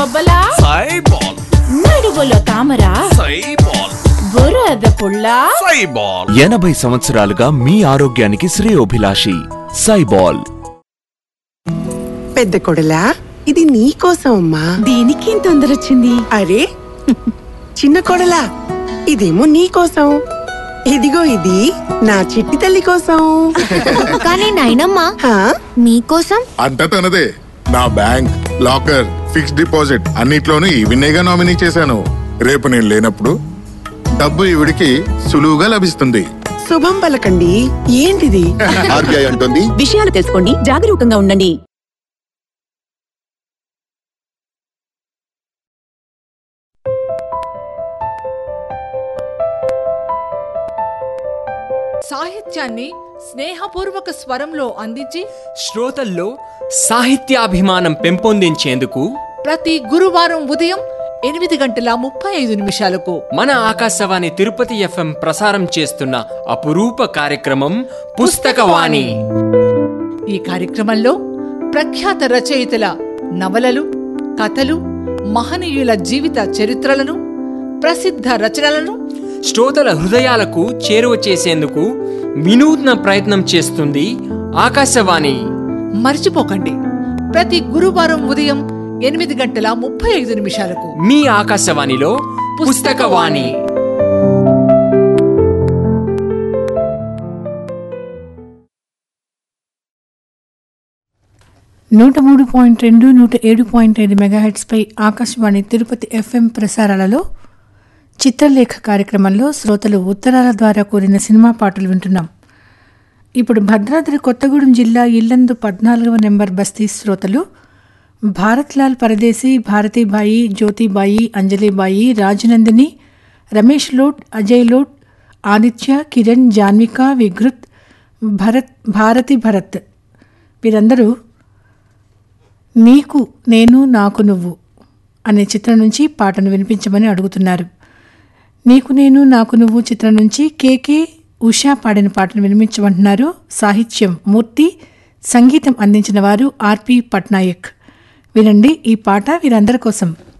బొబ్బలా సైబాల్ నడువులో తామరా సైబాల్ బురద పుల్ల సైబాల్ ఎనభై సంవత్సరాలుగా మీ ఆరోగ్యానికి శ్రేయోభిలాషి సైబాల్ పెద్ద కొడలా ఇది నీ కోసం అమ్మా దీనికి తొందర వచ్చింది అరే చిన్న కొడలా ఇదేమో నీ కోసం ఇదిగో ఇది నా చిట్టి తల్లి కోసం కానీ నాయనమ్మా హా? మీకోసం అంతా తనదే నా బ్యాంక్ లాకర్ ఫిక్స్డ్ డిపాజిట్ అన్నిట్లోనూ ఈవినేగా నామినీ చేశాను రేపు నేను లేనప్పుడు డబ్బు ఈవిడికి సులువుగా లభిస్తుంది శుభం పలకండి ఏంటిది ఆర్బీఐ అంటుంది విషయాలు తెలుసుకోండి జాగరూకంగా ఉండండి సాహిత్యాన్ని స్నేహపూర్వక స్వరంలో అందించి శ్రోతల్లో సాహిత్యాభిమానం పెంపొందించేందుకు ప్రతి గురువారం ఉదయం ఎనిమిది గంటల ముప్పై ఐదు నిమిషాలకు మన ఆకాశవాణి తిరుపతి ఎఫ్ఎం ప్రసారం చేస్తున్న అపురూప కార్యక్రమం పుస్తకవాణి ఈ కార్యక్రమంలో ప్రఖ్యాత రచయితల నవలలు కథలు మహనీయుల జీవిత చరిత్రలను ప్రసిద్ధ రచనలను శ్రోతల హృదయాలకు చేరువ చేసేందుకు వినూత్న ప్రయత్నం చేస్తుంది ఆకాశవాణి మర్చిపోకండి ప్రతి గురువారం ఉదయం ఎనిమిది గంటల ముప్పై ఐదు నిమిషాలకు మీ ఆకాశవాణిలో పుస్తకవాణి నూట మూడు పాయింట్ రెండు నూట ఏడు పాయింట్ ఐదు మెగాహెట్స్పై ఆకాశవాణి తిరుపతి ఎఫ్ఎం ప్రసారాలలో చిత్రలేఖ కార్యక్రమంలో శ్రోతలు ఉత్తరాల ద్వారా కూరిన సినిమా పాటలు వింటున్నాం ఇప్పుడు భద్రాద్రి కొత్తగూడెం జిల్లా ఇల్లందు పద్నాలుగవ నెంబర్ బస్తీ శ్రోతలు భారత్లాల్ పరదేశీ భారతీబాయి జ్యోతిబాయి అంజలిబాయి రాజనందిని రమేష్ లోట్ అజయ్ లోట్ ఆదిత్య కిరణ్ జాన్విక విఘృత్ భరత్ భారతి భరత్ వీరందరూ నీకు నేను నాకు నువ్వు అనే చిత్రం నుంచి పాటను వినిపించమని అడుగుతున్నారు నీకు నేను నాకు నువ్వు చిత్రం నుంచి కేకే ఉషా పాడిన పాటను వినిపించమంటున్నారు సాహిత్యం మూర్తి సంగీతం అందించిన వారు ఆర్పి పట్నాయక్ వినండి ఈ పాట వీరందరి కోసం